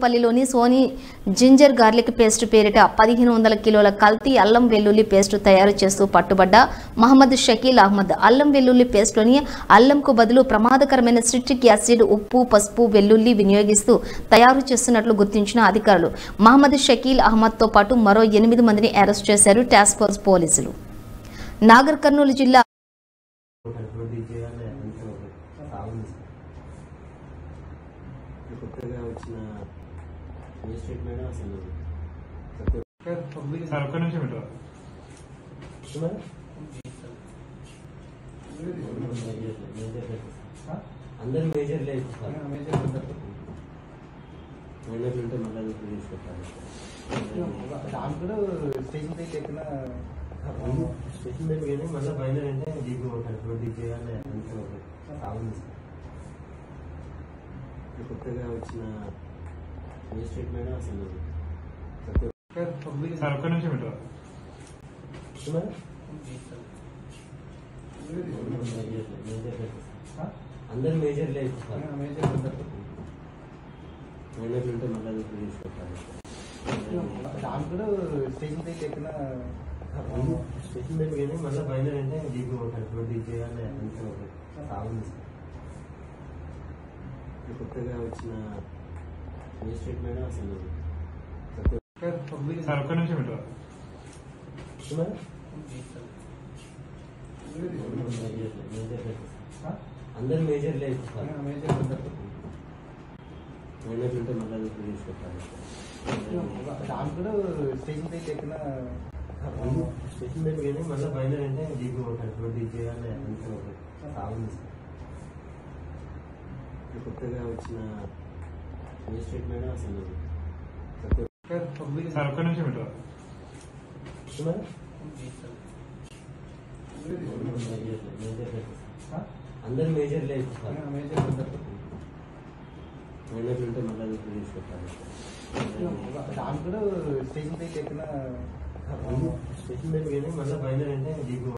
పోచంపల్లిలోని Sony ginger garlic paste పేరిట పదిహేను వందల కిలోల కల్తీ అల్లం వెల్లుల్లి పేస్ట్ తయారు చేస్తూ పట్టుబడ్డ మహమ్మద్ షకీల్ అహ్మద్ అల్లం వెల్లుల్లి పేస్ట్లోని అల్లంకు బదులు ప్రమాదకరమైన సిట్రిక్ యాసిడ్ ఉప్పు పసుపు వెల్లుల్లి వినియోగిస్తూ తయారు చేస్తున్నట్లు గుర్తించిన అధికారులు మహమ్మద్ షకీల్ అహ్మద్తో పాటు మరో ఎనిమిది మందిని అరెస్ట్ చేశారు టాస్క్ ఫోర్స్ పోలీసులు నాగర్ కర్నూలు జిల్లా అభివృద్ధి చేయాలి అంతా ఒక సాగుంది సార్ కొత్తగా వచ్చిన మేజిస్ట్రేట్ మేడం అసలు ప్రతి సార్ ఒక్క నిమిషం ఇటు ఒక్క- మేజర్ మేజర్ లేదు సార్. అందరు మేజర్ లేదు సార్ మైనర్లు ఉంటే మళ్ళీ ఇప్పుడు తీసుకొట్టాలి దాని కూడా స్టేషన్ పై లేకుండా స్టేషన్ మీద కానీ మళ్ళీ మైనర్ అంటే దీపు అభివృద్ధి చేయాలి అంతా ఒక సాగుంది సార్ కొత్తగా వచ్చిన మేజిస్ట్రేట్ మేడం అసలు ప్రతి సార్ ఒక్క నిమిషం ఇటు ఒక్క- మేజర్ మేజర్ లేదు సార్. అందరు మేజర్ లేదు సార్ మైనర్లు ఉంటే మళ్ళీ ఇప్పుడు తీసుకొట్టాలి దాని కూడా స్టేషన్ పై లేకుండా స్టేషన్ మీద కానీ మళ్ళీ మైనర్ అంటే దీపు అభివృద్ధి చేయాలి అంతా ఒక సాగుంది సార్ కొత్తగా వచ్చిన మేజిస్ట్రేట్ మేడం అసలు ప్రతి సార్ ఒక్క నిమిషం ఇటు ఒక్క- మేజర్ మేజర్ లేదు సార్. అందరు మేజర్ లేదు సార్ మైనర్లు ఉంటే మళ్ళీ ఇప్పుడు తీసుకొట్టాలి దాని కూడా స్టేషన్ పై లేకుండా స్టేషన్ మీద కానీ మళ్ళీ మైనర్ అంటే దీపు అభివృద్ధి చేయాలి అంతా ఒక సాగుంది సార్ కొత్తగా వచ్చిన మేజిస్ట్రేట్ మేడం అసలు ప్రతి సార్ ఒక్క నిమిషం ఇటు ఒక్క- మేజర్ మేజర్ లేదు సార్. అందరు మేజర్ లేదు సార్ మైనర్లు ఉంటే మళ్ళీ ఇప్పుడు తీసుకొట్టాలి దాని కూడా స్టేషన్ పై లేకుండా స్టేషన్ మీద కానీ మళ్ళీ మైనర్ అంటే దీపు